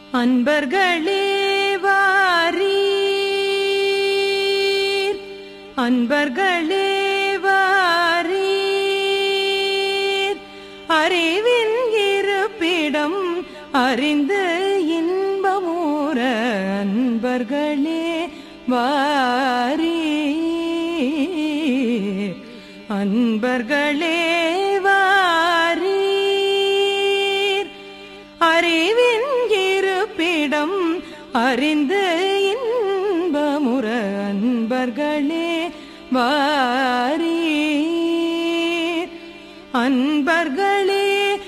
அன்பர்களே வாரீர் அன்பர்களே வாரீர் அறிவின் இருப்பிடம் அறிந்து இன்பமூர அன்பர்களே வாரீர் அன்பர்களே வாரீர் அறிவின் இருப்பிடம் அறிந்து இன்பமுற அன்பர்களே வாரீர் அன்பர்களே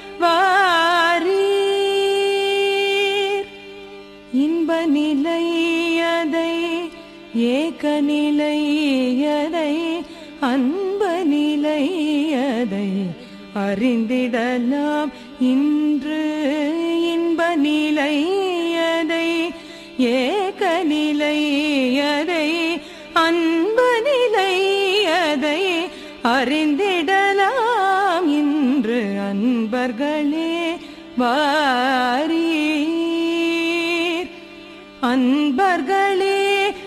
வாரீர் இன்ப நிலையதை ஏக நிலையதை அன்ப நிலையதை அறிந்திடலாம் இன்று இன்ப நிலையதை ஏக நிலையதை அன்பு நிலையதை அறிந்திடலாம் இன்று அன்பர்களே வாரீர் அன்பர்களே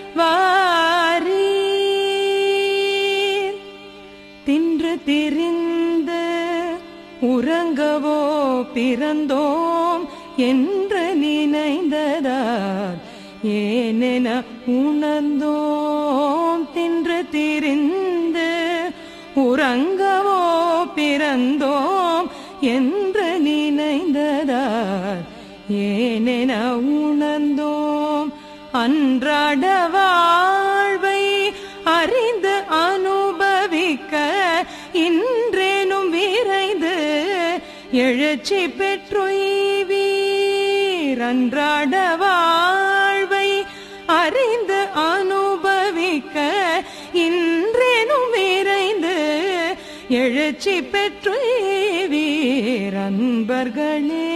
வாரீர் தின்று திரிந்து உறங்கவோ பிறந்தோம் என்று நினைந்ததால் ஏனென உணர்ந்தோம் தின்று திரிந்து உறங்கவோ பிறந்தோம் என்று நினைந்ததால் ஏனென உணர்ந்தோம் அன்றாட வாழ்வை அறிந்து அனுபவிக்க இன்றேனும் விரைந்து எழுச்சி பெற்றுய்வீர் அன்றாட வாழ்வை அறிந்து அனுபவிக்க இன்றேனும் விரைந்து எழுச்சி பெற்றுய்வீர் அன்பர்களே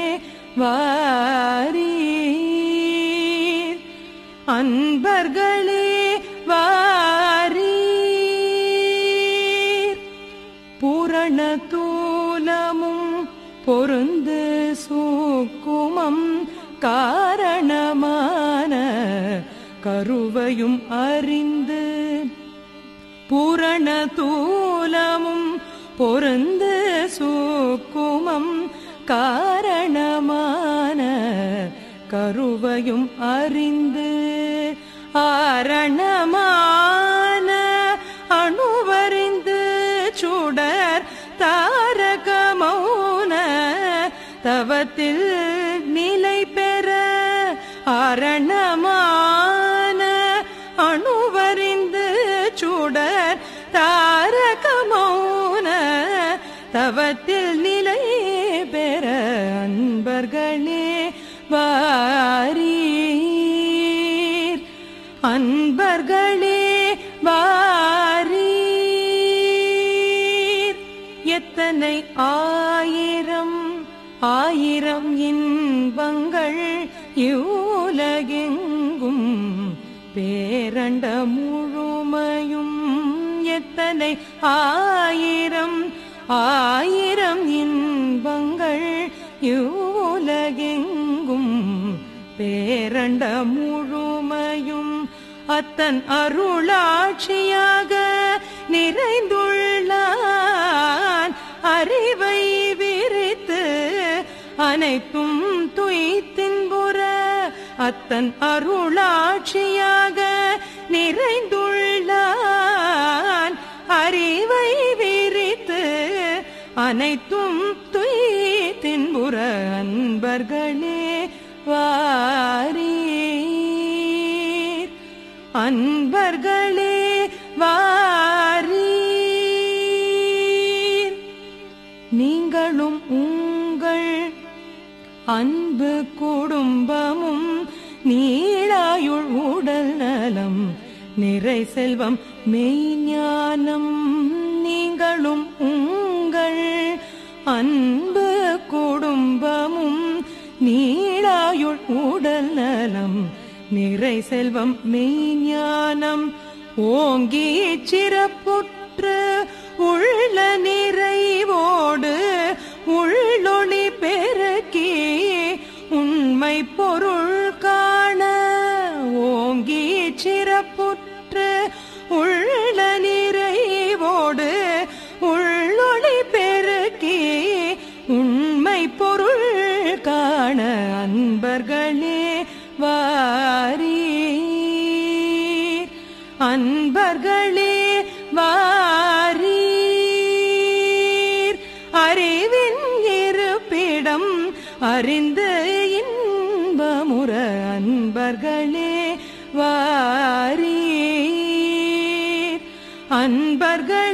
வாரீர் அன்பர்களே வாரீர் பூரண தூலமும் பொருந்து சூக்குமம் காரணமான கருவையும் அறிந்து பூரண தூலமும் பொருந்து சூக்குமம் காரணமான கருவையும் அறிந்து ஆரணமான அணுவறிந்து சுடர் தாரக மௌன தவத்தில் நிலை பெற ஆரணமான அணுவறிந்து சுடர் தாரக மௌன தவத்தில் நிலை பெற அன்பர்களே வாரீர் அன்பர்களே வாரீர் எத்தனை ஆயிரம் ஆயிரம் இன்பங்கள் இவ்வுலகெங்கும் பேரண்ட முழுமையும் எத்தனை ஆயிரம் ஆயிரம் இன்பங்கள் இவ்வுலகெங்கும் பேரண்ட முழுமையும் அத்தன் அருளாட்சியாக நிறைந்துள்ளான் அறிவை விரித்து அனைத்தும் துய்த்தின்புற அத்தன் அருளாட்சியாக நிறைந்துள்ளான் அறிவை விரித்து அனைத்தும் துய்த்தின்புற அன்பர்களே வாரீர் அன்பர்களே வாரீர் நீங்களும் உங்கள் அன்பு குடும்பமும் நீளாயுள் உடல் நலம் நிறை செல்வம் மெய்ஞானம் நீங்களும் உங்கள் அன்பு குடும்பமும் நீளாயுள் உடல் நலம் நிறை செல்வம் மெய்ஞானம் ஓங்கி சிறப்புற்று உள்ள நிறைவோடு உள்ளொளி பெருக்கி உண்மை பொருள் காண அன்பர்களே வாரீர் அன்பர்களே வாரீர் அறிவின் இருப்பிடம் அறிந்து இன்பமுற அன்பர்களே வாரீர் அன்பர்கள்